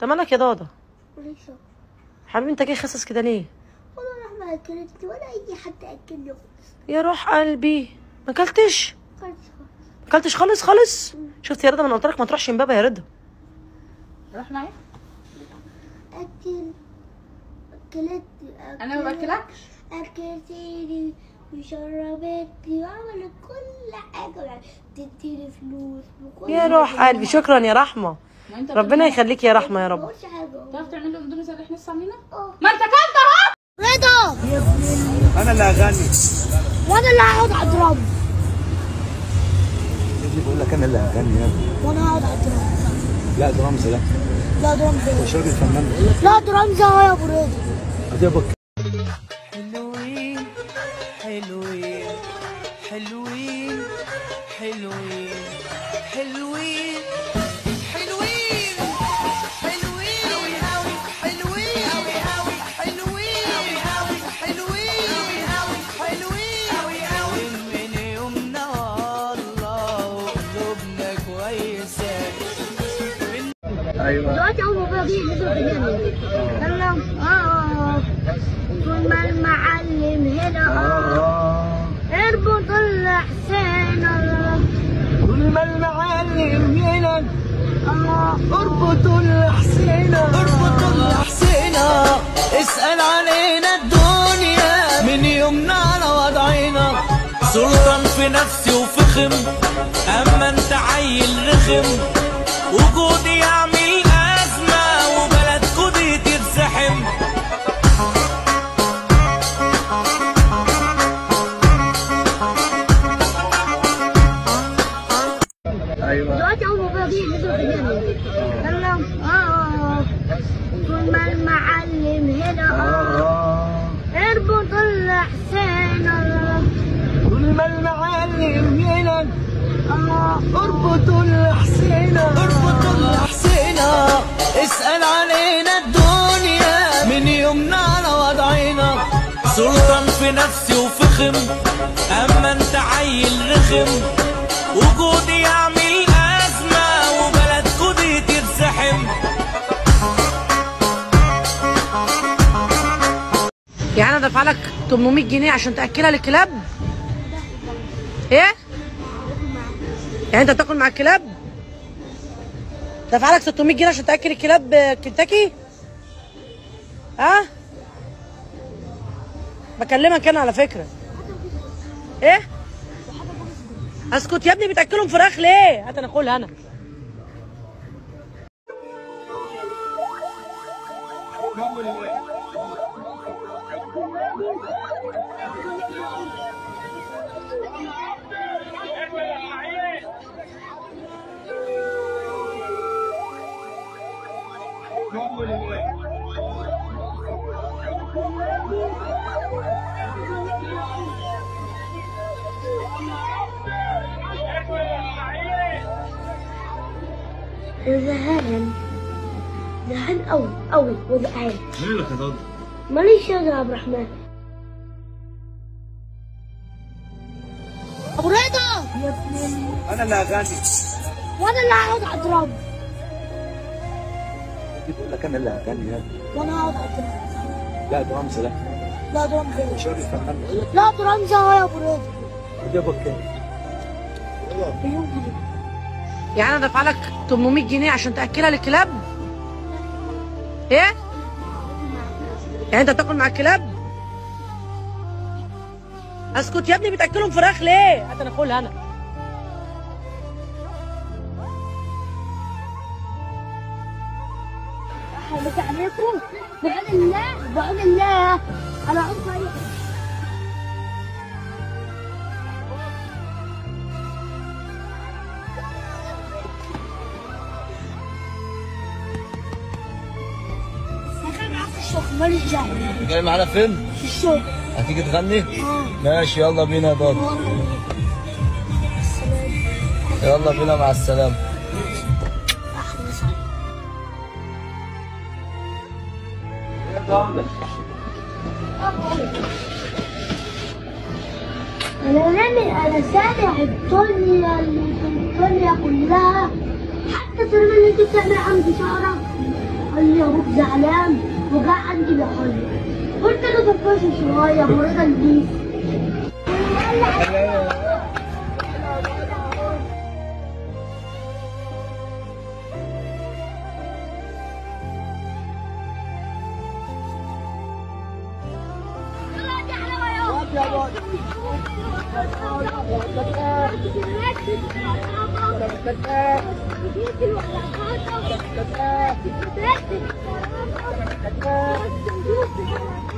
انت مالك يا ضاضة وليش حبيبي انت جاي خسس كده ليه ولا رحمة أكلتني ولا أي حد أكلني خالص يا روح قلبي ما اكلتش خالص ما اكلتش خالص خالص شفت يا رضا ما انا قلت لك ما تروحش امبابه يا رضا روح معايا أكل أكلت انا ما باكلكش أكلتني وشربتني وعملت كل حاجة تديني فلوس وكل يا روح حاجة. قلبي شكرا يا رحمه ما انت ربنا يخليك يا رحمه يا ما رب قلتش حاجة تعرف تعمل له اندومي زي اللي احنا لسه عاملينه اه ما انت كلت اهو رضا انا اللي هغني وأنا اللي هقعد على الدرام يجي بقول لك انا اللي هغني يا ابني وأنا هقعد على الدرام لا درامز لا لا درام زي مش راجل فنان لا درام زي يا أبو رضا هتبقى حلوين حلوين حلوين حلوين حلوين حلوين حلوين أوي أوي حلوين أوي أوي حلوين أوي أوي حلوين أوي حلوين أوي أوي من يومنا والله وقلوبنا كويسة ايوه دلوقتي أول ما باجي نزل بنعمل سلام اه طول ما المعلم هنا اه اربط الحسين الله طول ما المعلم هنا الله اربطوا الحسينة اربطوا الحسينة اسأل علينا الدنيا من يومنا على وضعنا سلطان في نفسي وفخم اما انت عيل رخم وجودي يعمل ازمة وبلدكوا دي تتزحم ايوه دلوقتي أول ما باجي نزل بنعمل سلام اه طول ما المعلم هنا اه اربط الحسين الله طول ما المعلم هنا الله اربطوا الحسينة اربطوا الحسينة اسأل علينا الدنيا من يومنا على وضعنا سلطان في نفسي وفخم اما انت عيل رخم وجودي يعمل ازمة وبلدكوا دي تتزحم يعني انا دافعه لك 800 جنيه عشان تاكلها للكلاب ايه يعني انت بتاكل مع الكلاب دافعه لك 600 جنيه عشان تاكل الكلاب آه، كنتاكي ها بكلمك انا على فكره ايه اسكت يا ابني بتاكلهم فراخ ليه هات انا اكلها انا زهقان زهقان قوي قوي وزهقان مالك يا ضد ماليش يا عبد الرحمن ابو رضا يا ابن انا اللي هغني وانا اللي هقعد على الدرام يجي بقول لك انا اللي هغني يا ابني وانا هقعد على الدرام لا درامز لا لا درام زي مش راجل فنان لا درام زي يا ابو رضا هتبقى كام مليون جنيه يعني انا دافعه لك 800 جنيه عشان تاكلها للكلاب ايه يعني انت بتاكل مع الكلاب اسكت يا ابني بتاكلهم فراخ ليه هات انا اكلها انا حمد عليكم بعون الله بعون الله انا عمت عليكم ساكن معاك في الشغل ماليش دعوه جاي معانا فين؟ في الشغل هتيجي تغني؟ اه ماشي يلا بينا يا ضد يلا بينا مع السلامة انا نعمل انا سامع الدنيا اللي في الدنيا كلها حتى ترمي اللي بتعمل عندي شعرك ابوك زعلان وجاء عندي بحزن قلت له طفش شويه مريضه البيس يا